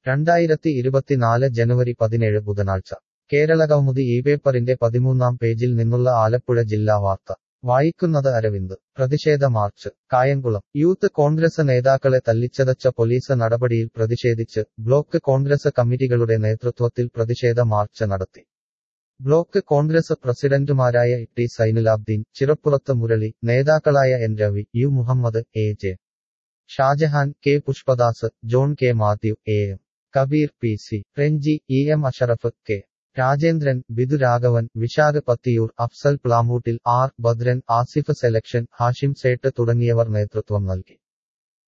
രണ്ടായിരത്തി ഇരുപത്തിനാല് ജനുവരി പതിനേഴ് ബുധനാഴ്ച കേരളകൗമുദി ഈ പേപ്പറിന്റെ പതിമൂന്നാം പേജിൽ നിന്നുള്ള ആലപ്പുഴ ജില്ലാ വാർത്ത വായിക്കുന്നത് അരവിന്ദ് പ്രതിഷേധ മാർച്ച് കായംകുളം യൂത്ത് കോൺഗ്രസ് നേതാക്കളെ തല്ലിച്ചതച്ച പോലീസ് നടപടിയിൽ പ്രതിഷേധിച്ച് ബ്ലോക്ക് കോൺഗ്രസ് കമ്മിറ്റികളുടെ നേതൃത്വത്തിൽ പ്രതിഷേധ മാർച്ച് നടത്തി ബ്ലോക്ക് കോൺഗ്രസ് പ്രസിഡന്റുമാരായ ടി സൈനുലാബ്ദീൻ ചിറപ്പുറത്ത് മുരളി നേതാക്കളായ N Ravi U Muhammad A J Shajahan K Pushpadas John K Mathew A M Kabeer P C Renji E M Ashraf K Rajendran Bidu Raghavan Vishakh Pathiyoor Afsal Plamoottil R Bhadran Asif selection Hashim Sait തുടങ്ങിയവർ നേതൃത്വം നൽകി